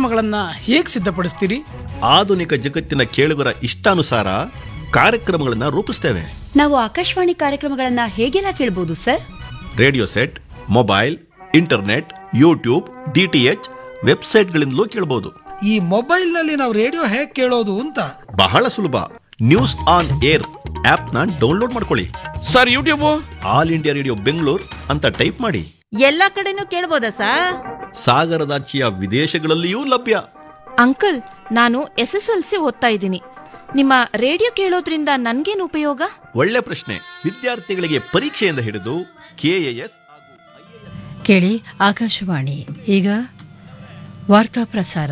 ಕಾರ್ಯಕ್ರಮಗಳನ್ನ ಹೇಗೆ ಸಿದ್ಧಪಡಿಸ್ತೀರಿ ಆಧುನಿಕ ಜಗತ್ತಿನ ಕೇಳುಗರ ಇಷ್ಟಾನುಸಾರ ಕಾರ್ಯಕ್ರಮಗಳನ್ನು ರೂಪಿಸ್ತೇವೆ ನಾವು ಆಕಾಶವಾಣಿ ಕಾರ್ಯಕ್ರಮಗಳನ್ನ ಹೇಗೆಲ್ಲ ಕೇಳಬಹುದು sir radio set mobile internet YouTube DTH ವೆಬ್ಸೈಟ್ಗಳಿಂದಲೂ ಕೇಳಬಹುದು ಈ ಮೊಬೈಲ್ನಲ್ಲಿ ನಾವು ರೇಡಿಯೋ ಹೇಗೆ ಕೇಳೋದು ಅಂತ ಬಹಳ ಸುಲಭ ನ್ಯೂಸ್ ಆನ್ ಏರ್ ಆಪ್ನ ಡೌನ್ಲೋಡ್ ಮಾಡ್ಕೊಳ್ಳಿ sir YouTube all India radio Bengaluru ಅಂತ ಟೈಪ್ ಮಾಡಿ ಎಲ್ಲ ಕಡೆನೂ ಕೇಳ್ಬೋದಾ ಸರ್ ಸಾಗರದಾಚಿಯ ವಿದೇಶಗಳಲ್ಲಿಯೂ ಲಭ್ಯ ಅಂಕಲ್ ನಾನು ಎಸ್ ಎಸ್ ಎಲ್ ಸಿ ಓದ್ತಾ ಇದ್ದೀನಿ ನಿಮ್ಮ ರೇಡಿಯೋ ಕೇಳೋದ್ರಿಂದ ನನ್ಗೇನು ಉಪಯೋಗ ಒಳ್ಳೆ ಪ್ರಶ್ನೆ ವಿದ್ಯಾರ್ಥಿಗಳಿಗೆ ಪರೀಕ್ಷೆಯಿಂದ ಹಿಡಿದು ಕೆಎಎಸ್ ಕೇಳಿ ಆಕಾಶವಾಣಿ ಈಗ ವಾರ್ತಾ ಪ್ರಸಾರ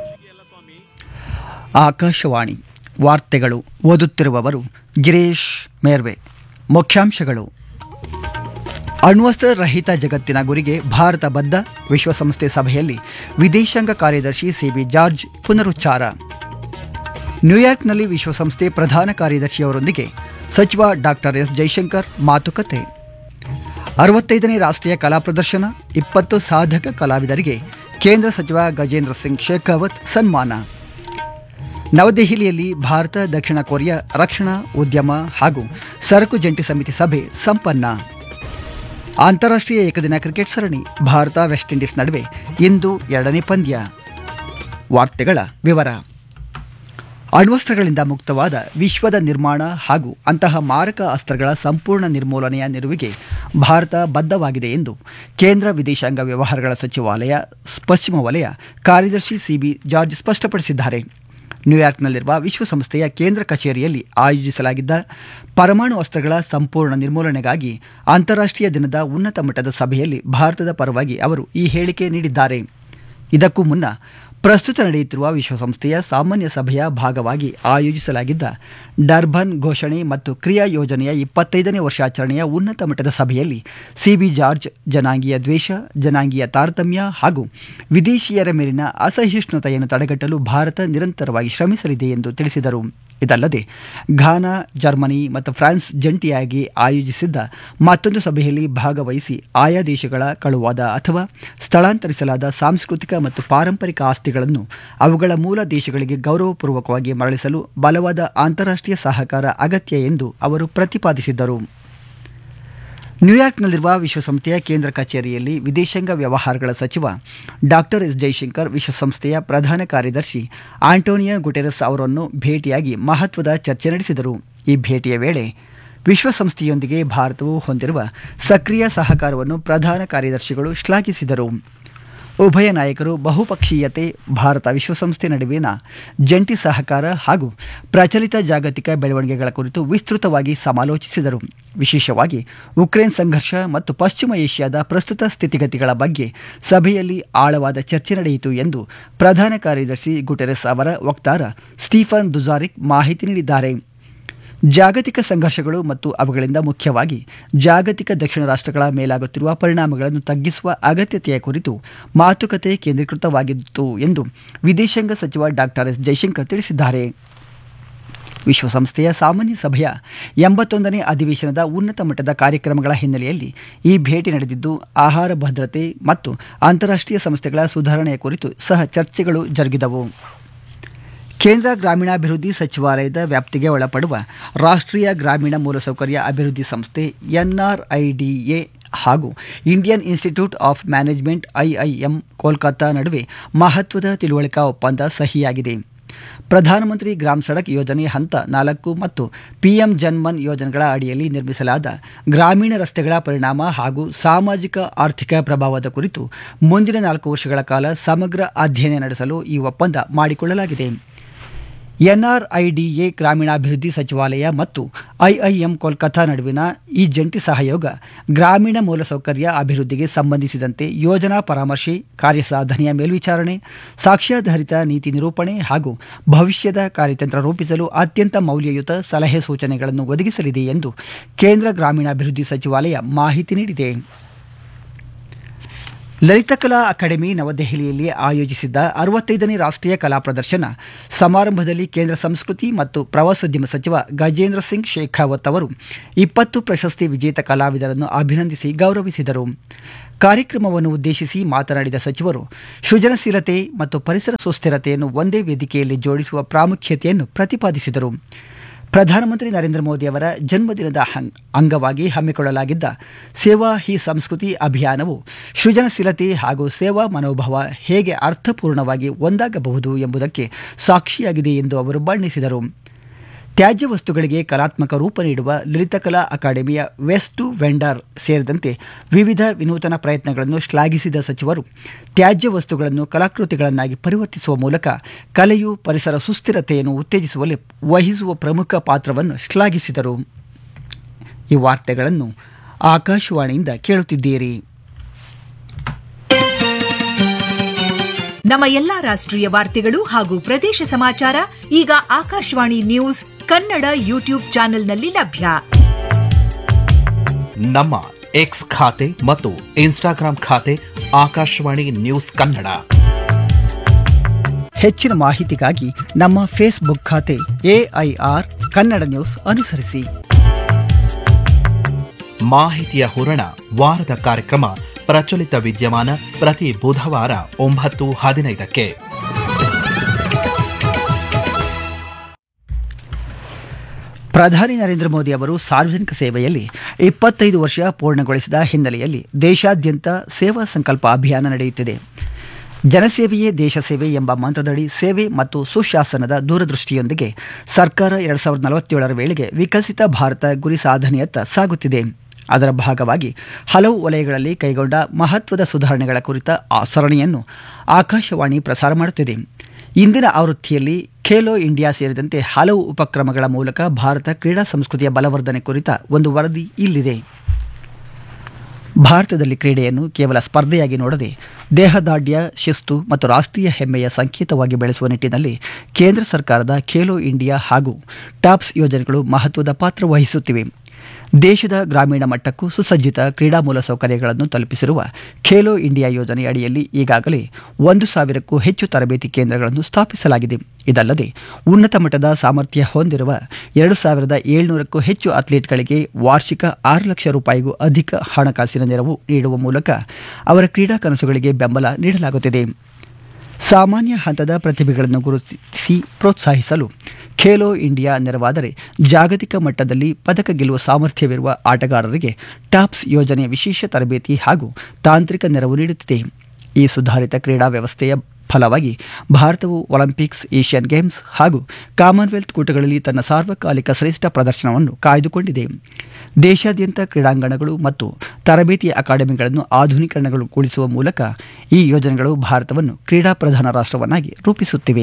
ಆಕಾಶವಾಣಿ ವಾರ್ತೆಗಳು ಓದುತ್ತಿರುವವರು ಗಿರೀಶ್ ಮೇರ್ವೆ ಮುಖ್ಯಾಂಶಗಳು ಅಣ್ವಸ್ತ್ರ ರಹಿತ ಜಗತ್ತಿನ ಗುರಿಗೆ ಭಾರತ ಬದ್ಧ ವಿಶ್ವಸಂಸ್ಥೆ ಸಭೆಯಲ್ಲಿ ವಿದೇಶಾಂಗ ಕಾರ್ಯದರ್ಶಿ ಸಿಬಿ ಜಾರ್ಜ್ ಪುನರುಚ್ಚಾರ ನ್ಯೂಯಾರ್ಕ್ನಲ್ಲಿ ವಿಶ್ವಸಂಸ್ಥೆ ಪ್ರಧಾನ ಕಾರ್ಯದರ್ಶಿಯವರೊಂದಿಗೆ ಸಚಿವ ಡಾಕ್ಟರ್ ಎಸ್ ಜೈಶಂಕರ್ ಮಾತುಕತೆ ಅರವತ್ತೈದನೇ ರಾಷ್ಟ್ರೀಯ ಕಲಾ ಪ್ರದರ್ಶನ ಇಪ್ಪತ್ತು ಸಾಧಕ ಕಲಾವಿದರಿಗೆ ಕೇಂದ್ರ ಸಚಿವ ಗಜೇಂದ್ರ ಸಿಂಗ್ ಶೇಖಾವತ್ ಸನ್ಮಾನ ನವದೆಹಲಿಯಲ್ಲಿ ಭಾರತ ದಕ್ಷಿಣ ಕೊರಿಯಾ ರಕ್ಷಣಾ ಉದ್ಯಮ ಹಾಗೂ ಸರಕು ಜಂಟಿ ಸಮಿತಿ ಸಭೆ ಸಂಪನ್ನ ಅಂತಾರಾಷ್ಟ್ರೀಯ ಏಕದಿನ ಕ್ರಿಕೆಟ್ ಸರಣಿ ಭಾರತ ವೆಸ್ಟ್ ಇಂಡೀಸ್ ನಡುವೆ ಇಂದು ಎರಡನೇ ಪಂದ್ಯ ವಾರ್ತೆಗಳ ವಿವರ ಅಣ್ವಸ್ತ್ರಗಳಿಂದ ಮುಕ್ತವಾದ ವಿಶ್ವದ ನಿರ್ಮಾಣ ಹಾಗೂ ಅಂತಹ ಮಾರಕ ಅಸ್ತ್ರಗಳ ಸಂಪೂರ್ಣ ನಿರ್ಮೂಲನೆಯ ನಿಲುವಿಗೆ ಭಾರತ ಬದ್ಧವಾಗಿದೆ ಎಂದು ಕೇಂದ್ರ ವಿದೇಶಾಂಗ ವ್ಯವಹಾರಗಳ ಸಚಿವಾಲಯ ಪಶ್ಚಿಮ ವಲಯ ಕಾರ್ಯದರ್ಶಿ ಸಿಬಿ ಜಾರ್ಜ್ ಸ್ಪಷ್ಟಪಡಿಸಿದ್ದಾರೆ ನ್ಯೂಯಾರ್ಕ್ನಲ್ಲಿರುವ ವಿಶ್ವಸಂಸ್ಥೆಯ ಕೇಂದ್ರ ಕಚೇರಿಯಲ್ಲಿ ಆಯೋಜಿಸಲಾಗಿದ್ದ ಪರಮಾಣು ಅಸ್ತ್ರಗಳ ಸಂಪೂರ್ಣ ನಿರ್ಮೂಲನೆಗಾಗಿ ಅಂತಾರಾಷ್ಟ್ರೀಯ ದಿನದ ಉನ್ನತ ಮಟ್ಟದ ಸಭೆಯಲ್ಲಿ ಭಾರತದ ಪರವಾಗಿ ಅವರು ಈ ಹೇಳಿಕೆ ನೀಡಿದ್ದಾರೆ ಇದಕ್ಕೂ ಮುನ್ನ ಪ್ರಸ್ತುತ ನಡೆಯುತ್ತಿರುವ ವಿಶ್ವಸಂಸ್ಥೆಯ ಸಾಮಾನ್ಯ ಸಭೆಯ ಭಾಗವಾಗಿ ಆಯೋಜಿಸಲಾಗಿದ್ದ ಡರ್ಬನ್ ಘೋಷಣೆ ಮತ್ತು ಕ್ರಿಯಾ ಯೋಜನೆಯ ಇಪ್ಪತ್ತೈದನೇ ವರ್ಷಾಚರಣೆಯ ಉನ್ನತ ಮಟ್ಟದ ಸಭೆಯಲ್ಲಿ ಸಿಬಿ ಜಾರ್ಜ್ ಜನಾಂಗೀಯ ದ್ವೇಷ ಜನಾಂಗೀಯ ತಾರತಮ್ಯ ಹಾಗೂ ವಿದೇಶಿಯರ ಮೇಲಿನ ಅಸಹಿಷ್ಣುತೆಯನ್ನು ತಡೆಗಟ್ಟಲು ಭಾರತ ನಿರಂತರವಾಗಿ ಶ್ರಮಿಸಲಿದೆ ಎಂದು ತಿಳಿಸಿದರು ಇದಲ್ಲದೆ ಘಾನಾ ಜರ್ಮನಿ ಮತ್ತು ಫ್ರಾನ್ಸ್ ಜಂಟಿಯಾಗಿ ಆಯೋಜಿಸಿದ್ದ ಮತ್ತೊಂದು ಸಭೆಯಲ್ಲಿ ಭಾಗವಹಿಸಿ ಆಯಾ ದೇಶಗಳ ಕಳುವಾದ ಅಥವಾ ಸ್ಥಳಾಂತರಿಸಲಾದ ಸಾಂಸ್ಕೃತಿಕ ಮತ್ತು ಪಾರಂಪರಿಕ ಆಸ್ತಿಗಳನ್ನು ಅವುಗಳ ಮೂಲ ದೇಶಗಳಿಗೆ ಗೌರವಪೂರ್ವಕವಾಗಿ ಮರಳಿಸಲು ಬಲವಾದ ಅಂತಾರಾಷ್ಟ್ರೀಯ ಸಹಕಾರ ಅಗತ್ಯ ಎಂದು ಅವರು ಪ್ರತಿಪಾದಿಸಿದ್ದರು ನ್ಯೂಯಾರ್ಕ್ನಲ್ಲಿರುವ ವಿಶ್ವಸಂಸ್ಥೆಯ ಕೇಂದ್ರ ಕಚೇರಿಯಲ್ಲಿ ವಿದೇಶಾಂಗ ವ್ಯವಹಾರಗಳ ಸಚಿವ ಡಾಕ್ಟರ್ ಎಸ್ ಜೈಶಂಕರ್ ವಿಶ್ವಸಂಸ್ಥೆಯ ಪ್ರಧಾನ ಕಾರ್ಯದರ್ಶಿ ಆಂಟೋನಿಯೋ ಗುಟೆರಸ್ ಅವರನ್ನು ಭೇಟಿಯಾಗಿ ಮಹತ್ವದ ಚರ್ಚೆ ನಡೆಸಿದರು ಈ ಭೇಟಿಯ ವೇಳೆ ವಿಶ್ವಸಂಸ್ಥೆಯೊಂದಿಗೆ ಭಾರತವು ಹೊಂದಿರುವ ಸಕ್ರಿಯ ಸಹಕಾರವನ್ನು ಪ್ರಧಾನ ಕಾರ್ಯದರ್ಶಿಗಳು ಶ್ಲಾಘಿಸಿದರು ಉಭಯ ನಾಯಕರು ಬಹುಪಕ್ಷೀಯತೆ ಭಾರತ ವಿಶ್ವಸಂಸ್ಥೆ ನಡುವಿನ ಜಂಟಿ ಸಹಕಾರ ಹಾಗೂ ಪ್ರಚಲಿತ ಜಾಗತಿಕ ಬೆಳವಣಿಗೆಗಳ ಕುರಿತು ವಿಸ್ತೃತವಾಗಿ ಸಮಾಲೋಚಿಸಿದರು ವಿಶೇಷವಾಗಿ ಉಕ್ರೇನ್ ಸಂಘರ್ಷ ಮತ್ತು ಪಶ್ಚಿಮ ಏಷ್ಯಾದ ಪ್ರಸ್ತುತ ಸ್ಥಿತಿಗತಿಗಳ ಬಗ್ಗೆ ಸಭೆಯಲ್ಲಿ ಆಳವಾದ ಚರ್ಚೆ ನಡೆಯಿತು ಎಂದು ಪ್ರಧಾನ ಕಾರ್ಯದರ್ಶಿ ಗುಟೆರೆಸ್ ಅವರ ವಕ್ತಾರ ಸ್ಟೀಫನ್ ದುಜಾರಿಕ್ ಮಾಹಿತಿ ನೀಡಿದ್ದಾರೆ ಜಾಗತಿಕ ಸಂಘರ್ಷಗಳು ಮತ್ತು ಅವುಗಳಿಂದ ಮುಖ್ಯವಾಗಿ ಜಾಗತಿಕ ದಕ್ಷಿಣ ರಾಷ್ಟ್ರಗಳ ಮೇಲಾಗುತ್ತಿರುವ ಪರಿಣಾಮಗಳನ್ನು ತಗ್ಗಿಸುವ ಅಗತ್ಯತೆಯ ಕುರಿತು ಮಾತುಕತೆ ಕೇಂದ್ರೀಕೃತವಾಗಿತ್ತು ಎಂದು ವಿದೇಶಾಂಗ ಸಚಿವ ಡಾಕ್ಟರ್ ಎಸ್ ಜೈಶಂಕರ್ ತಿಳಿಸಿದ್ದಾರೆ ವಿಶ್ವಸಂಸ್ಥೆಯ ಸಾಮಾನ್ಯ ಸಭೆಯ ಎಂಬತ್ತೊಂದನೇ ಅಧಿವೇಶನದ ಉನ್ನತ ಮಟ್ಟದ ಕಾರ್ಯಕ್ರಮಗಳ ಹಿನ್ನೆಲೆಯಲ್ಲಿ ಈ ಭೇಟಿ ನಡೆದಿದ್ದು ಆಹಾರ ಭದ್ರತೆ ಮತ್ತು ಅಂತಾರಾಷ್ಟ್ರೀಯ ಸಂಸ್ಥೆಗಳ ಸುಧಾರಣೆಯ ಕುರಿತು ಸಹ ಚರ್ಚೆಗಳು ಜರುಗಿದವು ಕೇಂದ್ರ ಗ್ರಾಮೀಣಾಭಿವೃದ್ಧಿ ಸಚಿವಾಲಯದ ವ್ಯಾಪ್ತಿಗೆ ಒಳಪಡುವ ರಾಷ್ಟ್ರೀಯ ಗ್ರಾಮೀಣ ಮೂಲಸೌಕರ್ಯ ಅಭಿವೃದ್ಧಿ ಸಂಸ್ಥೆ ಎನ್ಆರ್ಐಡಿಎ ಹಾಗೂ Indian institute of management IIM Kolkata ನಡುವೆ ಮಹತ್ವದ ತಿಳುವಳಿಕಾ ಒಪ್ಪಂದ ಸಹಿಯಾಗಿದೆ ಪ್ರಧಾನಮಂತ್ರಿ ಗ್ರಾಮ್ ಸಡಕ್ ಯೋಜನೆ ಹಂತ ನಾಲ್ಕು ಮತ್ತು ಪಿಎಂ ಜನ್ಮನ್ ಯೋಜನೆಗಳ ಅಡಿಯಲ್ಲಿ ನಿರ್ಮಿಸಲಾದ ಗ್ರಾಮೀಣ ರಸ್ತೆಗಳ ಪರಿಣಾಮ ಹಾಗೂ ಸಾಮಾಜಿಕ ಆರ್ಥಿಕ ಪ್ರಭಾವದ ಕುರಿತು ಮುಂದಿನ ನಾಲ್ಕು ವರ್ಷಗಳ ಕಾಲ ಸಮಗ್ರ ಅಧ್ಯಯನ ನಡೆಸಲು ಈ ಒಪ್ಪಂದ ಮಾಡಿಕೊಳ್ಳಲಾಗಿದೆ ಎನ್ಆರ್ಐಡಿಎ ಗ್ರಾಮೀಣಾಭಿವೃದ್ಧಿ ಸಚಿವಾಲಯ ಮತ್ತು ಐಐಎಂ ಕೋಲ್ಕತ್ತಾ ನಡುವಿನ ಈ ಜಂಟಿ ಸಹಯೋಗ ಗ್ರಾಮೀಣ ಮೂಲಸೌಕರ್ಯ ಅಭಿವೃದ್ಧಿಗೆ ಸಂಬಂಧಿಸಿದಂತೆ ಯೋಜನಾ ಪರಾಮರ್ಶೆ ಕಾರ್ಯಸಾಧನೆಯ ಮೇಲ್ವಿಚಾರಣೆ ಸಾಕ್ಷ್ಯಾಧಾರಿತ ನೀತಿ ನಿರೂಪಣೆ ಹಾಗೂ ಭವಿಷ್ಯದ ಕಾರ್ಯತಂತ್ರ ರೂಪಿಸಲು ಅತ್ಯಂತ ಮೌಲ್ಯಯುತ ಸಲಹೆ ಸೂಚನೆಗಳನ್ನು ಒದಗಿಸಲಿದೆ ಎಂದು ಕೇಂದ್ರ ಗ್ರಾಮೀಣಾಭಿವೃದ್ಧಿ ಸಚಿವಾಲಯ ಮಾಹಿತಿ ನೀಡಿದೆ ಲಲಿತಕಲಾ ಅಕಾಡೆಮಿ ನವದೆಹಲಿಯಲ್ಲಿ ಆಯೋಜಿಸಿದ್ದ ಅರವತ್ತೈದನೇ ರಾಷ್ಟ್ರೀಯ ಕಲಾ ಪ್ರದರ್ಶನ ಸಮಾರಂಭದಲ್ಲಿ ಕೇಂದ್ರ ಸಂಸ್ಕೃತಿ ಮತ್ತು ಪ್ರವಾಸೋದ್ಯಮ ಸಚಿವ ಗಜೇಂದ್ರ ಸಿಂಗ್ ಶೇಖಾವತ್ ಅವರು ಇಪ್ಪತ್ತು ಪ್ರಶಸ್ತಿ ವಿಜೇತ ಕಲಾವಿದರನ್ನು ಅಭಿನಂದಿಸಿ ಗೌರವಿಸಿದರು ಕಾರ್ಯಕ್ರಮವನ್ನು ಉದ್ದೇಶಿಸಿ ಮಾತನಾಡಿದ ಸಚಿವರು ಸೃಜನಶೀಲತೆ ಮತ್ತು ಪರಿಸರ ಸುಸ್ಥಿರತೆಯನ್ನು ಒಂದೇ ವೇದಿಕೆಯಲ್ಲಿ ಜೋಡಿಸುವ ಪ್ರಾಮುಖ್ಯತೆಯನ್ನು ಪ್ರತಿಪಾದಿಸಿದರು ಪ್ರಧಾನಮಂತ್ರಿ ನರೇಂದ್ರ ಮೋದಿ ಅವರ ಜನ್ಮದಿನದ ಹಂ- ಅಂಗವಾಗಿ ಹಮ್ಮಿಕೊಳ್ಳಲಾಗಿದ್ದ ಸೇವಾ ಹಿ ಸಂಸ್ಕೃತಿ ಅಭಿಯಾನವು ಸೃಜನಶೀಲತೆ ಹಾಗೂ ಸೇವಾ ಮನೋಭಾವ ಹೇಗೆ ಅರ್ಥಪೂರ್ಣವಾಗಿ ಒಂದಾಗಬಹುದು ಎಂಬುದಕ್ಕೆ ಸಾಕ್ಷಿಯಾಗಿದೆ ಎಂದು ಅವರು ಬಣ್ಣಿಸಿದರು ತ್ಯಾಜ್ಯ ವಸ್ತುಗಳಿಗೆ ಕಲಾತ್ಮಕ ರೂಪ ನೀಡುವ ಲಲಿತಕಲಾ ಅಕಾಡೆಮಿಯ ವೆಸ್ಟ್ ಟು ವೆಂಡರ್ ಸೇರಿದಂತೆ ವಿವಿಧ ವಿನೂತನ ಪ್ರಯತ್ನಗಳನ್ನು ಶ್ಲಾಘಿಸಿದ ಸಚಿವರು ತ್ಯಾಜ್ಯ ವಸ್ತುಗಳನ್ನು ಕಲಾಕೃತಿಗಳನ್ನಾಗಿ ಪರಿವರ್ತಿಸುವ ಮೂಲಕ ಕಲೆಯು ಪರಿಸರ ಸುಸ್ಥಿರತೆಯನ್ನು ಉತ್ತೇಜಿಸುವಲ್ಲಿ ವಹಿಸುವ ಪ್ರಮುಖ ಪಾತ್ರವನ್ನು ಶ್ಲಾಘಿಸಿದರು ಈ ವಾರ್ತೆಗಳನ್ನು ಆಕಾಶವಾಣಿಯಿಂದ ಕೇಳುತ್ತಿದ್ದೀರಿ ನಮ್ಮ ಎಲ್ಲಾ ರಾಷ್ಟ್ರೀಯ ವಾರ್ತೆಗಳು ಹಾಗೂ ಪ್ರದೇಶ ಸಮಾಚಾರ ಈಗ ಆಕಾಶವಾಣಿ ನ್ಯೂಸ್ ಕನ್ನಡ ಯೂಟ್ಯೂಬ್ ಚಾನೆಲ್ನಲ್ಲಿ ಲಭ್ಯ ನಮ್ಮ ಎಕ್ಸ್ ಖಾತೆ ಮತ್ತು ಇನ್ಸ್ಟಾಗ್ರಾಂ ಖಾತೆ ಆಕಾಶವಾಣಿ ನ್ಯೂಸ್ ಕನ್ನಡ ಹೆಚ್ಚಿನ ಮಾಹಿತಿಗಾಗಿ ನಮ್ಮ ಫೇಸ್ಬುಕ್ ಖಾತೆ ಎಐಆರ್ ಕನ್ನಡ ನ್ಯೂಸ್ ಅನುಸರಿಸಿ ಮಾಹಿತಿಯ ಹೂರಣ ವಾರದ ಕಾರ್ಯಕ್ರಮ ಪ್ರಚಲಿತ ವಿದ್ಯಮಾನ ಪ್ರತಿ ಬುಧವಾರ ಒಂಬತ್ತು ಹದಿನೈದಕ್ಕೆ ಪ್ರಧಾನಿ ನರೇಂದ್ರ ಮೋದಿ ಅವರು ಸಾರ್ವಜನಿಕ ಸೇವೆಯಲ್ಲಿ ಇಪ್ಪತ್ತೈದು ವರ್ಷ ಪೂರ್ಣಗೊಳಿಸಿದ ಹಿನ್ನೆಲೆಯಲ್ಲಿ ದೇಶಾದ್ಯಂತ ಸೇವಾ ಸಂಕಲ್ಪ ಅಭಿಯಾನ ನಡೆಯುತ್ತಿದೆ ಜನಸೇವೆಯೇ ದೇಶ ಸೇವೆ ಎಂಬ ಮಂತ್ರದಡಿ ಸೇವೆ ಮತ್ತು ಸುಶಾಸನದ ದೂರದೃಷ್ಟಿಯೊಂದಿಗೆ ಸರ್ಕಾರ ಎರಡು ಸಾವಿರದ ನಲವತ್ತೇಳರ ವೇಳೆಗೆ ವಿಕಸಿತ ಭಾರತ ಗುರಿ ಸಾಧನೆಯತ್ತ ಸಾಗುತ್ತಿದೆ ಅದರ ಭಾಗವಾಗಿ ಹಲವು ವಲಯಗಳಲ್ಲಿ ಕೈಗೊಂಡ ಮಹತ್ವದ ಸುಧಾರಣೆಗಳ ಕುರಿತ ಆ ಸರಣಿಯನ್ನು ಆಕಾಶವಾಣಿ ಪ್ರಸಾರ ಮಾಡುತ್ತಿದೆ ಇಂದಿನ ಆವೃತ್ತಿಯಲ್ಲಿ ಖೇಲೋ ಇಂಡಿಯಾ ಸೇರಿದಂತೆ ಹಲವು ಉಪಕ್ರಮಗಳ ಮೂಲಕ ಭಾರತ ಕ್ರೀಡಾ ಸಂಸ್ಕೃತಿಯ ಬಲವರ್ಧನೆ ಕುರಿತ ಒಂದು ವರದಿ ಇಲ್ಲಿದೆ ಭಾರತದಲ್ಲಿ ಕ್ರೀಡೆಯನ್ನು ಕೇವಲ ಸ್ಪರ್ಧೆಯಾಗಿ ನೋಡದೆ ದೇಹದಾಢ್ಯ ಶಿಸ್ತು ಮತ್ತು ರಾಷ್ಟ್ರೀಯ ಹೆಮ್ಮೆಯ ಸಂಕೇತವಾಗಿ ಬೆಳೆಸುವ ನಿಟ್ಟಿನಲ್ಲಿ ಕೇಂದ್ರ ಸರ್ಕಾರದ ಖೇಲೋ ಇಂಡಿಯಾ ಹಾಗೂ ಟಾಪ್ಸ್ ಯೋಜನೆಗಳು ಮಹತ್ವದ ಪಾತ್ರ ವಹಿಸುತ್ತಿವೆ ದೇಶದ ಗ್ರಾಮೀಣ ಮಟ್ಟಕ್ಕೂ ಸುಸಜ್ಜಿತ ಕ್ರೀಡಾ ಮೂಲಸೌಕರ್ಯಗಳನ್ನು ತಲುಪಿಸಿರುವ ಖೇಲೋ ಇಂಡಿಯಾ ಯೋಜನೆ ಅಡಿಯಲ್ಲಿ ಈಗಾಗಲೇ ಒಂದು ಸಾವಿರಕ್ಕೂ ಹೆಚ್ಚು ತರಬೇತಿ ಕೇಂದ್ರಗಳನ್ನು ಸ್ಥಾಪಿಸಲಾಗಿದೆ ಇದಲ್ಲದೆ ಉನ್ನತ ಮಟ್ಟದ ಸಾಮರ್ಥ್ಯ ಹೊಂದಿರುವ ಎರಡು ಸಾವಿರದ ಏಳ್ನೂರಕ್ಕೂ ಹೆಚ್ಚು ಅಥ್ಲೀಟ್ಗಳಿಗೆ ವಾರ್ಷಿಕ ಆರು ಲಕ್ಷ ರೂಪಾಯಿಗೂ ಅಧಿಕ ಹಣಕಾಸಿನ ನೆರವು ನೀಡುವ ಮೂಲಕ ಅವರ ಕ್ರೀಡಾ ಕನಸುಗಳಿಗೆ ಬೆಂಬಲ ನೀಡಲಾಗುತ್ತಿದೆ ಸಾಮಾನ್ಯ ಹಂತದ ಪ್ರತಿಭೆಗಳನ್ನು ಗುರುತಿಸಿ ಪ್ರೋತ್ಸಾಹಿಸಲು ಖೇಲೋ ಇಂಡಿಯಾ ನೆರವಾದರೆ ಜಾಗತಿಕ ಮಟ್ಟದಲ್ಲಿ ಪದಕ ಗೆಲ್ಲುವ ಸಾಮರ್ಥ್ಯವಿರುವ ಆಟಗಾರರಿಗೆ ಟಾಪ್ಸ್ ಯೋಜನೆಯ ವಿಶೇಷ ತರಬೇತಿ ಹಾಗೂ ತಾಂತ್ರಿಕ ನೆರವು ನೀಡುತ್ತಿದೆ ಈ ಸುಧಾರಿತ ಕ್ರೀಡಾ ವ್ಯವಸ್ಥೆಯ ಫಲವಾಗಿ ಭಾರತವು ಒಲಿಂಪಿಕ್ಸ್ ಏಷ್ಯನ್ ಗೇಮ್ಸ್ ಹಾಗೂ ಕಾಮನ್ವೆಲ್ತ್ ಕೂಟಗಳಲ್ಲಿ ತನ್ನ ಸಾರ್ವಕಾಲಿಕ ಶ್ರೇಷ್ಠ ಪ್ರದರ್ಶನವನ್ನು ಕಾಯ್ದುಕೊಂಡಿದೆ ದೇಶಾದ್ಯಂತ ಕ್ರೀಡಾಂಗಣಗಳು ಮತ್ತು ತರಬೇತಿ ಅಕಾಡೆಮಿಗಳನ್ನು ಆಧುನೀಕರಣಗೊಳಿಸುವ ಮೂಲಕ ಈ ಯೋಜನೆಗಳು ಭಾರತವನ್ನು ಕ್ರೀಡಾ ಪ್ರಧಾನ ರಾಷ್ಟ್ರವನ್ನಾಗಿ ರೂಪಿಸುತ್ತಿವೆ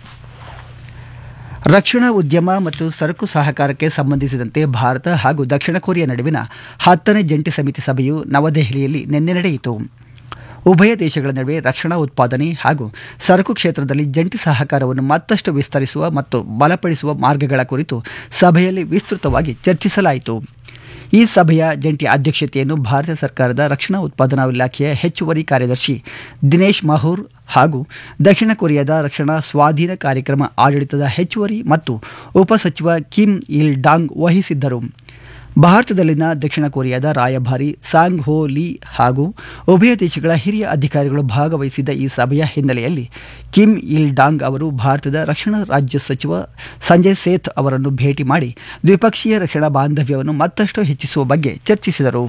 ರಕ್ಷಣಾ ಉದ್ಯಮ ಮತ್ತು ಸರಕು ಸಹಕಾರಕ್ಕೆ ಸಂಬಂಧಿಸಿದಂತೆ ಭಾರತ ಹಾಗೂ ದಕ್ಷಿಣ ಕೊರಿಯಾ ನಡುವಿನ ಹತ್ತನೇ ಜಂಟಿ ಸಮಿತಿ ಸಭೆಯು ನವದೆಹಲಿಯಲ್ಲಿ ನಿನ್ನೆ ನಡೆಯಿತು ಉಭಯ ದೇಶಗಳ ನಡುವೆ ರಕ್ಷಣಾ ಉತ್ಪಾದನೆ ಹಾಗೂ ಸರಕು ಕ್ಷೇತ್ರದಲ್ಲಿ ಜಂಟಿ ಸಹಕಾರವನ್ನು ಮತ್ತಷ್ಟು ವಿಸ್ತರಿಸುವ ಮತ್ತು ಬಲಪಡಿಸುವ ಮಾರ್ಗಗಳ ಕುರಿತು ಸಭೆಯಲ್ಲಿ ವಿಸ್ತೃತವಾಗಿ ಚರ್ಚಿಸಲಾಯಿತು ಈ ಸಭೆಯ ಜಂಟಿ ಅಧ್ಯಕ್ಷತೆಯನ್ನು ಭಾರತ ಸರ್ಕಾರದ ರಕ್ಷಣಾ ಉತ್ಪಾದನಾ ಇಲಾಖೆಯ ಹೆಚ್ಚುವರಿ ಕಾರ್ಯದರ್ಶಿ ದಿನೇಶ್ ಮಹೂರ್ ಹಾಗೂ ದಕ್ಷಿಣ ಕೊರಿಯಾದ ರಕ್ಷಣಾ ಸ್ವಾಧೀನ ಕಾರ್ಯಕ್ರಮ ಆಡಳಿತದ ಹೆಚ್ಚುವರಿ ಮತ್ತು ಉಪಸಚಿವ ಕಿಮ್ ಇಲ್ ಡಾಂಗ್ ವಹಿಸಿದ್ದರು ಭಾರತದಲ್ಲಿನ ದಕ್ಷಿಣ ಕೊರಿಯಾದ ರಾಯಭಾರಿ ಸಾಂಗ್ ಹೋ ಲೀ ಹಾಗೂ ಉಭಯ ದೇಶಗಳ ಹಿರಿಯ ಅಧಿಕಾರಿಗಳು ಭಾಗವಹಿಸಿದ್ದ ಈ ಸಭೆಯ ಹಿನ್ನೆಲೆಯಲ್ಲಿ ಕಿಮ್ ಇಲ್ ಡಾಂಗ್ ಅವರು ಭಾರತದ ರಕ್ಷಣಾ ರಾಜ್ಯ ಸಚಿವ ಸಂಜಯ್ ಸೇಥ್ ಅವರನ್ನು ಭೇಟಿ ಮಾಡಿ ದ್ವಿಪಕ್ಷೀಯ ರಕ್ಷಣಾ ಬಾಂಧವ್ಯವನ್ನು ಮತ್ತಷ್ಟು ಹೆಚ್ಚಿಸುವ ಬಗ್ಗೆ ಚರ್ಚಿಸಿದರು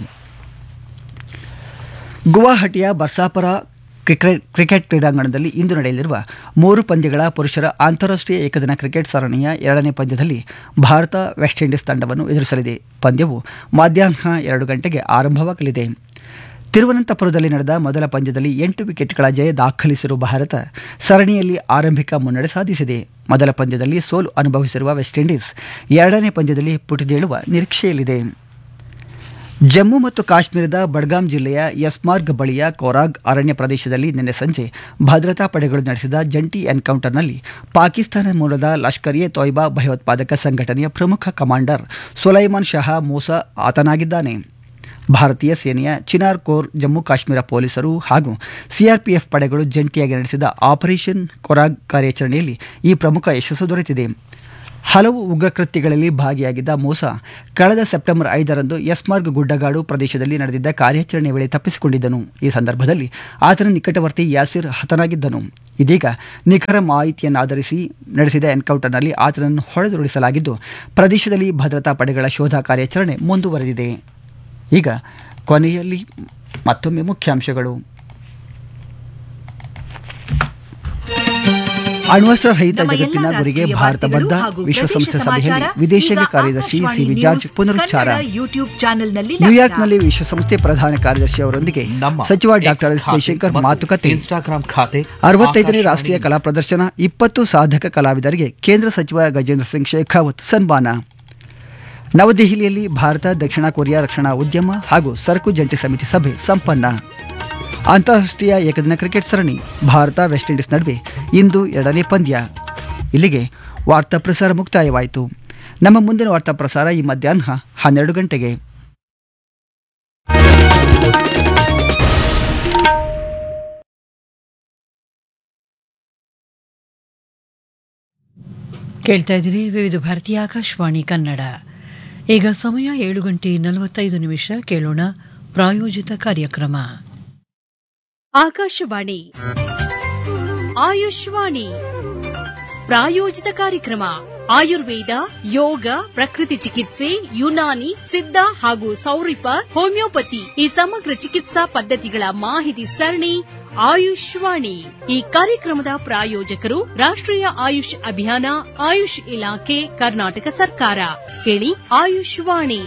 ಗುವಾಹಟಿಯ ಬರ್ಸಾಪರ ಕ್ರಿಕೆಟ್ ಕ್ರಿಕೆಟ್ ಕ್ರೀಡಾಂಗಣದಲ್ಲಿ ಇಂದು ನಡೆಯಲಿರುವ ಮೂರು ಪಂದ್ಯಗಳ ಪುರುಷರ ಅಂತಾರಾಷ್ಟ್ರೀಯ ಏಕದಿನ ಕ್ರಿಕೆಟ್ ಸರಣಿಯ ಎರಡನೇ ಪಂದ್ಯದಲ್ಲಿ ಭಾರತ ವೆಸ್ಟ್ ಇಂಡೀಸ್ ತಂಡವನ್ನು ಎದುರಿಸಲಿದೆ ಪಂದ್ಯವು ಮಧ್ಯಾಹ್ನ ಎರಡು ಗಂಟೆಗೆ ಆರಂಭವಾಗಲಿದೆ ತಿರುವನಂತಪುರದಲ್ಲಿ ನಡೆದ ಮೊದಲ ಪಂದ್ಯದಲ್ಲಿ ಎಂಟು ವಿಕೆಟ್ಗಳ ಜಯ ದಾಖಲಿಸಿರುವ ಭಾರತ ಸರಣಿಯಲ್ಲಿ ಆರಂಭಿಕ ಮುನ್ನಡೆ ಸಾಧಿಸಿದೆ ಮೊದಲ ಪಂದ್ಯದಲ್ಲಿ ಸೋಲು ಅನುಭವಿಸಿರುವ ವೆಸ್ಟ್ ಇಂಡೀಸ್ ಎರಡನೇ ಪಂದ್ಯದಲ್ಲಿ ಪುಟಿದೇಳುವ ನಿರೀಕ್ಷೆಯಲ್ಲಿದೆ ಜಮ್ಮು ಮತ್ತು ಕಾಶ್ಮೀರದ ಬಡ್ಗಾಮ್ ಜಿಲ್ಲೆಯ ಯಸ್ಮಾರ್ಗ್ ಬಳಿಯ ಕೊರಾಗ್ ಅರಣ್ಯ ಪ್ರದೇಶದಲ್ಲಿ ನಿನ್ನೆ ಸಂಜೆ ಭದ್ರತಾ ಪಡೆಗಳು ನಡೆಸಿದ ಜಂಟಿ ಎನ್ಕೌಂಟರ್ನಲ್ಲಿ ಪಾಕಿಸ್ತಾನ ಮೂಲದ ಲಷ್ಕರ್ ಎ ತೊಯ್ಬಾ ಭಯೋತ್ಪಾದಕ ಸಂಘಟನೆಯ ಪ್ರಮುಖ ಕಮಾಂಡರ್ ಸುಲೈಮಾನ್ ಶಹಾ ಮೂಸಾ ಆತನಾಗಿದ್ದಾನೆ ಭಾರತೀಯ ಸೇನೆಯ ಚಿನಾರ್ ಕೋರ್ ಜಮ್ಮು ಕಾಶ್ಮೀರ ಪೊಲೀಸರು ಹಾಗೂ ಸಿಆರ್ಪಿಎಫ್ ಪಡೆಗಳು ಜಂಟಿಯಾಗಿ ನಡೆಸಿದ ಆಪರೇಷನ್ ಕೊರಾಗ್ ಕಾರ್ಯಾಚರಣೆಯಲ್ಲಿ ಈ ಪ್ರಮುಖ ಯಶಸ್ಸು ದೊರೆತಿದೆ ಹಲವು ಉಗ್ರಕೃತ್ಯಗಳಲ್ಲಿ ಭಾಗಿಯಾಗಿದ್ದ ಮೂಸ ಕಳೆದ ಸೆಪ್ಟೆಂಬರ್ ಐದರಂದು ಯಸ್ಮಾರ್ಗ್ ಗುಡ್ಡಗಾಡು ಪ್ರದೇಶದಲ್ಲಿ ನಡೆದಿದ್ದ ಕಾರ್ಯಾಚರಣೆ ವೇಳೆ ತಪ್ಪಿಸಿಕೊಂಡಿದ್ದನು ಈ ಸಂದರ್ಭದಲ್ಲಿ ಆತನ ನಿಕಟವರ್ತಿ ಯಾಸಿರ್ ಹತನಾಗಿದ್ದನು ಇದೀಗ ನಿಖರ ಮಾಹಿತಿಯನ್ನಾಧರಿಸಿ ನಡೆಸಿದ ಎನ್ಕೌಂಟರ್ನಲ್ಲಿ ಆತನನ್ನು ಹೊಡೆದುರುಳಿಸಲಾಗಿದ್ದು ಪ್ರದೇಶದಲ್ಲಿ ಭದ್ರತಾ ಪಡೆಗಳ ಶೋಧ ಕಾರ್ಯಾಚರಣೆ ಮುಂದುವರೆದಿದೆ ಈಗ ಕೊನೆಯಲ್ಲಿ ಮತ್ತೊಮ್ಮೆ ಮುಖ್ಯಾಂಶಗಳು ಅಣ್ವಸ್ತ್ರ ರಹಿತ ನಮ್ಮ ಜಗತ್ತಿನ ಎಲ್ಲಾ ಗುರಿಗೆ ರಾಷ್ಟ್ರೀಯ ಭಾರತ ಬದ್ಧ ವಾರ್ತೆಗಳು ಹಾಗೂ ವಿಶ್ವಸಂಸ್ಥೆ ಪ್ರದೇಶ ಸಭೆಯಲ್ಲಿ ಸಮಾಚಾರ ವಿದೇಶಾಂಗ ಈಗ ಕಾರ್ಯದರ್ಶಿ ಸಿ ಆಕಾಶವಾಣಿ ವಿಜಾರ್ಜ್ ನ್ಯೂಸ್ ಪುನರುಚ್ಚಾರ ಕನ್ನಡ ಯೂಟ್ಯೂಬ್ ಚಾನೆಲ್ನಲ್ಲಿ ನ್ಯೂಯಾರ್ಕ್ನಲ್ಲಿ ವಿಶ್ವಸಂಸ್ಥೆ ಪ್ರಧಾನ ಕಾರ್ಯದರ್ಶಿ ಅವರೊಂದಿಗೆ ನಮ್ಮ ಸಚಿವ ಡಾಕ್ಟರ್ ಎಕ್ಸ್ ಎಸ್ ಖಾತೆ ಜಯಶಂಕರ್ ಮತ್ತು ಮಾತುಕತೆ ಇನ್ಸ್ಟಾಗ್ರಾಂ ಖಾತೆ ಅರವತ್ತೈದನೇ ಆಕಾಶವಾಣಿ ರಾಷ್ಟ್ರೀಯ ಕಲಾ ಪ್ರದರ್ಶನ ಇಪ್ಪತ್ತು ಸಾಧಕ ಕಲಾವಿದರಿಗೆ ಕೇಂದ್ರ ಸಚಿವ ಗಜೇಂದ್ರ ಸಿಂಗ್ ಶೇಖಾವತ್ ಸನ್ಮಾನ ನವದೆಹಲಿಯಲ್ಲಿ ಭಾರತ ದಕ್ಷಿಣ ಕೊರಿಯಾ ರಕ್ಷಣಾ ಉದ್ಯಮ ಹಾಗೂ ಸರಕು ಜಂಟಿ ಸಮಿತಿ ಸಭೆ ಸಂಪನ್ನ ಅಂತಾರಾಷ್ಟ್ರೀಯ ಏಕದಿನ ಕ್ರಿಕೆಟ್ ಸರಣಿ ಭಾರತ ವೆಸ್ಟ್ ಇಂಡೀಸ್ ನಡುವೆ ಇಂದು ಎರಡನೇ ಪಂದ್ಯ ಇಲ್ಲಿಗೆ ವಾರ್ತಾ ಪ್ರಸಾರ ಮುಕ್ತಾಯವಾಯಿತು ನಮ್ಮ ಮುಂದಿನ ವಾರ್ತಾ ಪ್ರಸಾರ ಈ ಮಧ್ಯಾಹ್ನ ಹನ್ನೆರಡು ಗಂಟೆಗೆ ಕೇಳ್ತಾ ಇದ್ದೀರಿ ವಿವಿಧ ಭಾರತೀಯ ಆಕಾಶವಾಣಿ ಕನ್ನಡ ಈಗ ಸಮಯ ಏಳು ಗಂಟೆ ನಲವತ್ತೈದು ನಿಮಿಷ ಕೇಳೋಣ ಪ್ರಾಯೋಜಿತ ಕಾರ್ಯಕ್ರಮ ಆಕಾಶವಾಣಿ ಆಯುಷ್ವಾಣಿ ಪ್ರಾಯೋಜಿತ ಕಾರ್ಯಕ್ರಮ ಆಯುರ್ವೇದ ಯೋಗ ಪ್ರಕೃತಿ ಚಿಕಿತ್ಸೆ ಯುನಾನಿ ಸಿದ್ಧ ಹಾಗೂ ಸೌರಿಪ ಹೋಮಿಯೋಪತಿ ಈ ಸಮಗ್ರ ಚಿಕಿತ್ಸಾ ಪದ್ಧತಿಗಳ ಮಾಹಿತಿ ಸರಣಿ ಆಯುಷ್ವಾಣಿ ಈ ಕಾರ್ಯಕ್ರಮದ ಪ್ರಾಯೋಜಕರು ರಾಷ್ಟ್ರೀಯ ಆಯುಷ್ ಅಭಿಯಾನ ಆಯುಷ್ ಇಲಾಖೆ ಕರ್ನಾಟಕ ಸರ್ಕಾರ ಕೇಳಿ ಆಯುಷ್ವಾಣಿ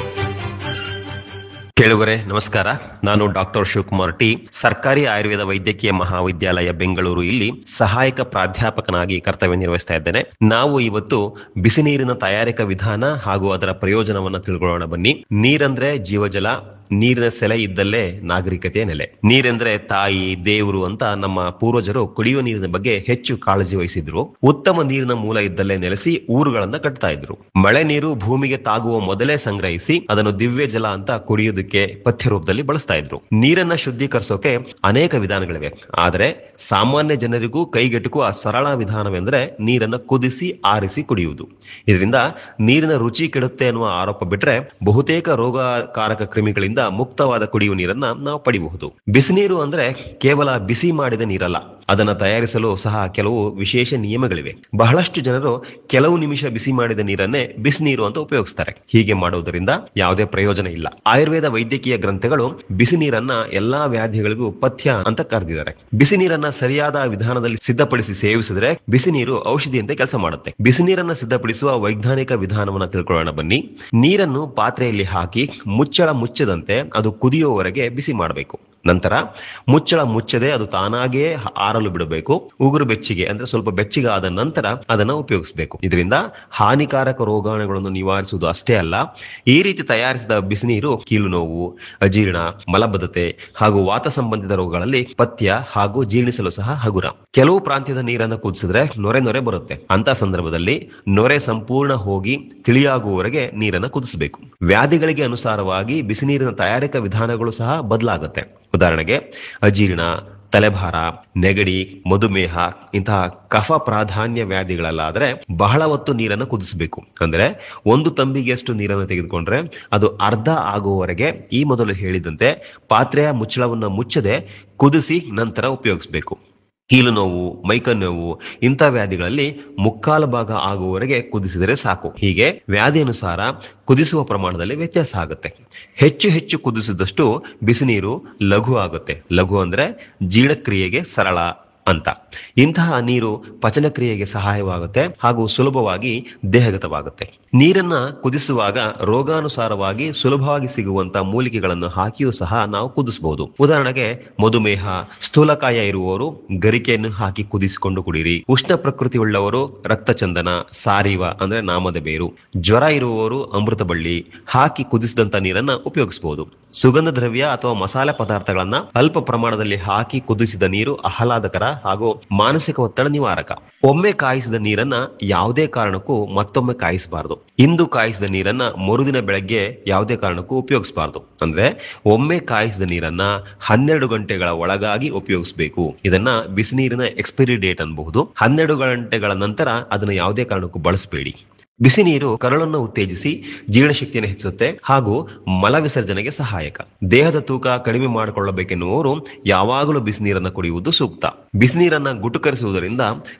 ಕೇಳುಗರೆ ನಮಸ್ಕಾರ ನಾನು ಡಾಕ್ಟರ್ ಶಿವಕುಮಾರ್ ಟಿ ಸರ್ಕಾರಿ ಆಯುರ್ವೇದ ವೈದ್ಯಕೀಯ ಮಹಾವಿದ್ಯಾಲಯ ಬೆಂಗಳೂರು ಇಲ್ಲಿ ಸಹಾಯಕ ಪ್ರಾಧ್ಯಾಪಕನಾಗಿ ಕರ್ತವ್ಯ ನಿರ್ವಹಿಸ್ತಾ ಇದ್ದೇನೆ ನಾವು ಇವತ್ತು ಬಿಸಿ ನೀರಿನ ತಯಾರಿಕಾ ವಿಧಾನ ಹಾಗೂ ಅದರ ಪ್ರಯೋಜನವನ್ನ ತಿಳ್ಕೊಳ್ಳೋಣ ಬನ್ನಿ ನೀರಂದ್ರೆ ಜೀವಜಲ ನೀರಿನ ಸೆಲೆ ಇದ್ದಲ್ಲೇ ನಾಗರಿಕತೆಯ ನೆಲೆ ನೀರೆಂದ್ರೆ ತಾಯಿ ದೇವರು ಅಂತ ನಮ್ಮ ಪೂರ್ವಜರು ಕುಡಿಯುವ ನೀರಿನ ಬಗ್ಗೆ ಹೆಚ್ಚು ಕಾಳಜಿ ವಹಿಸಿದ್ರು ಉತ್ತಮ ನೀರಿನ ಮೂಲ ಇದ್ದಲ್ಲೇ ನೆಲೆಸಿ ಊರುಗಳನ್ನ ಕಟ್ತಾ ಇದ್ರು ಮಳೆ ನೀರು ಭೂಮಿಗೆ ತಾಗುವ ಮೊದಲೇ ಸಂಗ್ರಹಿಸಿ ಅದನ್ನು ದಿವ್ಯ ಜಲ ಅಂತ ಕುಡಿಯೋದಕ್ಕೆ ಪಥ್ಯ ರೂಪದಲ್ಲಿ ಬಳಸ್ತಾ ಇದ್ರು ನೀರನ್ನ ಶುದ್ಧೀಕರಿಸೋಕೆ ಅನೇಕ ವಿಧಾನಗಳಿವೆ ಆದರೆ ಸಾಮಾನ್ಯ ಜನರಿಗೂ ಕೈಗೆಟುಕುವ ಸರಳ ವಿಧಾನವೆಂದ್ರೆ ನೀರನ್ನ ಕುದಿಸಿ ಆರಿಸಿ ಕುಡಿಯುವುದು ಇದರಿಂದ ನೀರಿನ ರುಚಿ ಕೆಡುತ್ತೆ ಅನ್ನುವ ಆರೋಪ ಬಿಟ್ರೆ ಬಹುತೇಕ ರೋಗಕಾರಕ ಕ್ರಿಮಿಗಳಿಂದ ಮುಕ್ತವಾದ ಕುಡಿಯುವ ನೀರನ್ನ ನಾವು ಪಡಿಬಹುದು ಬಿಸಿನೀರು ಅಂದ್ರೆ ಕೇವಲ ಬಿಸಿ ಮಾಡಿದ ನೀರಲ್ಲ ಅದನ್ನ ತಯಾರಿಸಲು ಸಹ ಕೆಲವು ವಿಶೇಷ ನಿಯಮಗಳಿವೆ ಬಹಳಷ್ಟು ಜನರು ಕೆಲವು ನಿಮಿಷ ಬಿಸಿ ಮಾಡಿದ ನೀರನ್ನೇ ಬಿಸಿನೀರು ಅಂತ ಉಪಯೋಗಿಸ್ತಾರೆ ಹೀಗೆ ಮಾಡುವುದರಿಂದ ಯಾವುದೇ ಪ್ರಯೋಜನ ಇಲ್ಲ ಆಯುರ್ವೇದ ವೈದ್ಯಕೀಯ ಗ್ರಂಥಗಳು ಬಿಸಿ ನೀರನ್ನ ಎಲ್ಲಾ ವ್ಯಾಧಿಗಳಿಗೂ ಪಥ್ಯ ಅಂತ ಕರೆದಿದ್ದಾರೆ ಬಿಸಿ ನೀರನ್ನ ಸರಿಯಾದ ವಿಧಾನದಲ್ಲಿ ಸಿದ್ಧಪಡಿಸಿ ಸೇವಿಸಿದ್ರೆ ಬಿಸಿ ನೀರು ಔಷಧಿಯಂತೆ ಕೆಲಸ ಮಾಡುತ್ತೆ ಬಿಸಿ ನೀರನ್ನ ಸಿದ್ಧಪಡಿಸುವ ವೈಜ್ಞಾನಿಕ ವಿಧಾನವನ್ನ ತಿಳ್ಕೊಳ್ಳೋಣ ಬನ್ನಿ ನೀರನ್ನು ಪಾತ್ರೆಯಲ್ಲಿ ಹಾಕಿ ಮುಚ್ಚಳ ಮುಚ್ಚದಂತೆ ಅದು ಕುದಿಯುವವರೆಗೆ ಬಿಸಿ ಮಾಡಬೇಕು ನಂತರ ಮುಚ್ಚಳ ಮುಚ್ಚದೆ ಅದು ತಾನಾಗೇ ಆರಲು ಬಿಡಬೇಕು ಉಗುರು ಬೆಚ್ಚಿಗೆ ಅಂದ್ರೆ ಸ್ವಲ್ಪ ಬೆಚ್ಚಿಗೆ ಆದ ನಂತರ ಅದನ್ನ ಉಪಯೋಗಿಸಬೇಕು ಇದರಿಂದ ಹಾನಿಕಾರಕ ರೋಗಾಣುಗಳನ್ನು ನಿವಾರಿಸುವುದು ಅಷ್ಟೇ ಅಲ್ಲ ಈ ರೀತಿ ತಯಾರಿಸಿದ ಬಿಸಿನೀರು ಕೀಲು ನೋವು ಅಜೀರ್ಣ ಮಲಬದ್ಧತೆ ಹಾಗೂ ವಾತ ಸಂಬಂಧಿತ ರೋಗಗಳಲ್ಲಿ ಪಥ್ಯ ಹಾಗೂ ಜೀರ್ಣಿಸಲು ಸಹ ಹಗುರ ಕೆಲವು ಪ್ರಾಂತ್ಯದ ನೀರನ್ನು ಕುದಿಸಿದ್ರೆ ನೊರೆ ನೊರೆ ಬರುತ್ತೆ ಅಂತ ಸಂದರ್ಭದಲ್ಲಿ ನೊರೆ ಸಂಪೂರ್ಣ ಹೋಗಿ ತಿಳಿಯಾಗುವವರೆಗೆ ನೀರನ್ನು ಕುದಿಸಬೇಕು ವ್ಯಾಧಿಗಳಿಗೆ ಅನುಸಾರವಾಗಿ ಬಿಸಿನೀರಿನ ತಯಾರಿಕಾ ವಿಧಾನಗಳು ಸಹ ಬದಲಾಗುತ್ತೆ ಉದಾಹರಣೆಗೆ ಅಜೀರ್ಣ ತಲೆಭಾರ ನೆಗಡಿ ಮಧುಮೇಹ ಇಂತಹ ಕಫ ಪ್ರಾಧಾನ್ಯ ವ್ಯಾಧಿಗಳಲ್ಲಾದ್ರೆ ಬಹಳ ಹೊತ್ತು ನೀರನ್ನು ಕುದಿಸಬೇಕು ಅಂದ್ರೆ ಒಂದು ತಂಬಿಗೆಯಷ್ಟು ನೀರನ್ನು ತೆಗೆದುಕೊಂಡ್ರೆ ಅದು ಅರ್ಧ ಆಗುವವರೆಗೆ ಈ ಮೊದಲು ಹೇಳಿದಂತೆ ಪಾತ್ರೆಯ ಮುಚ್ಚಳವನ್ನು ಮುಚ್ಚದೆ ಕುದಿಸಿ ನಂತರ ಉಪಯೋಗಿಸಬೇಕು ಕೀಲು ನೋವು ಮೈಕೈ ನೋವು ಇಂಥ ವ್ಯಾಧಿಗಳಲ್ಲಿ ಮುಕ್ಕಾಲು ಭಾಗ ಆಗುವವರೆಗೆ ಕುದಿಸಿದರೆ ಸಾಕು ಹೀಗೆ ವ್ಯಾಧಿ ಅನುಸಾರ ಕುದಿಸುವ ಪ್ರಮಾಣದಲ್ಲಿ ವ್ಯತ್ಯಾಸ ಆಗುತ್ತೆ ಹೆಚ್ಚು ಹೆಚ್ಚು ಕುದಿಸಿದಷ್ಟು ಬಿಸಿನೀರು ಲಘು ಆಗುತ್ತೆ ಲಘು ಅಂದ್ರೆ ಜೀರ್ಣಕ್ರಿಯೆಗೆ ಸರಳ ಅಂತ ಇಂತಹ ನೀರು ಪಚನಕ್ರಿಯೆಗೆ ಸಹಾಯವಾಗುತ್ತೆ ಹಾಗೂ ಸುಲಭವಾಗಿ ದೇಹಗತವಾಗುತ್ತೆ ನೀರನ್ನ ಕುದಿಸುವಾಗ ರೋಗಾನುಸಾರವಾಗಿ ಸುಲಭವಾಗಿ ಸಿಗುವಂತ ಮೂಲಿಕೆಗಳನ್ನು ಹಾಕಿಯೂ ಸಹ ನಾವು ಕುದಿಸಬಹುದು ಉದಾಹರಣೆಗೆ ಮಧುಮೇಹ ಸ್ಥೂಲಕಾಯ ಇರುವವರು ಗರಿಕೆಯನ್ನು ಹಾಕಿ ಕುದಿಸಿಕೊಂಡು ಕುಡಿಯಿರಿ ಉಷ್ಣ ಪ್ರಕೃತಿ ಉಳ್ಳವರು ರಕ್ತಚಂದನ ಸಾರಿವ ಅಂದ್ರೆ ನಾಮದ ಬೇರು ಜ್ವರ ಇರುವವರು ಅಮೃತ ಬಳ್ಳಿ ಹಾಕಿ ಕುದಿಸಿದಂತ ನೀರನ್ನ ಉಪಯೋಗಿಸಬಹುದು ಸುಗಂಧ ದ್ರವ್ಯ ಅಥವಾ ಮಸಾಲೆ ಪದಾರ್ಥಗಳನ್ನ ಅಲ್ಪ ಪ್ರಮಾಣದಲ್ಲಿ ಹಾಕಿ ಕುದಿಸಿದ ನೀರು ಆಹ್ಲಾದಕರ ಹಾಗೂ ಮಾನಸಿಕ ಒತ್ತಡ ನಿವಾರಕ ಒಮ್ಮೆ ಕಾಯಿಸಿದ ನೀರನ್ನ ಯಾವುದೇ ಕಾರಣಕ್ಕೂ ಮತ್ತೊಮ್ಮೆ ಕಾಯಿಸಬಾರದು ಇಂದು ಕಾಯಿಸಿದ ನೀರನ್ನ ಮರುದಿನ ಬೆಳಗ್ಗೆ ಯಾವುದೇ ಕಾರಣಕ್ಕೂ ಉಪಯೋಗಿಸಬಾರದು ಅಂದ್ರೆ ಒಮ್ಮೆ ಕಾಯಿಸಿದ ನೀರನ್ನ ಹನ್ನೆರಡು ಗಂಟೆಗಳ ಒಳಗಾಗಿ ಉಪಯೋಗಿಸಬೇಕು ಇದನ್ನ ಬಿಸಿನೀರಿನ ಎಕ್ಸ್ಪೈರಿ ಡೇಟ್ ಅನ್ಬಹುದು ಹನ್ನೆರಡು ಗಂಟೆಗಳ ನಂತರ ಅದನ್ನು ಯಾವುದೇ ಕಾರಣಕ್ಕೂ ಬಳಸಬೇಡಿ ಬಿಸಿ ನೀರು ಕರಳನ್ನು ಉತ್ತೇಜಿಸಿ ಜೀರ್ಣಶಕ್ತಿಯನ್ನು ಹೆಚ್ಚಿಸುತ್ತೆ ಹಾಗೂ ಮಲ ವಿಸರ್ಜನೆಗೆ ಸಹಾಯಕ ದೇಹದ ತೂಕ ಕಡಿಮೆ ಮಾಡಿಕೊಳ್ಳಬೇಕೆನ್ನುವವರು ಯಾವಾಗಲೂ ಬಿಸಿ ನೀರನ್ನು ಕುಡಿಯುವುದು ಸೂಕ್ತ ಬಿಸಿ ನೀರನ್ನ ಗುಟುಕರಿಸುವುದರಿಂದ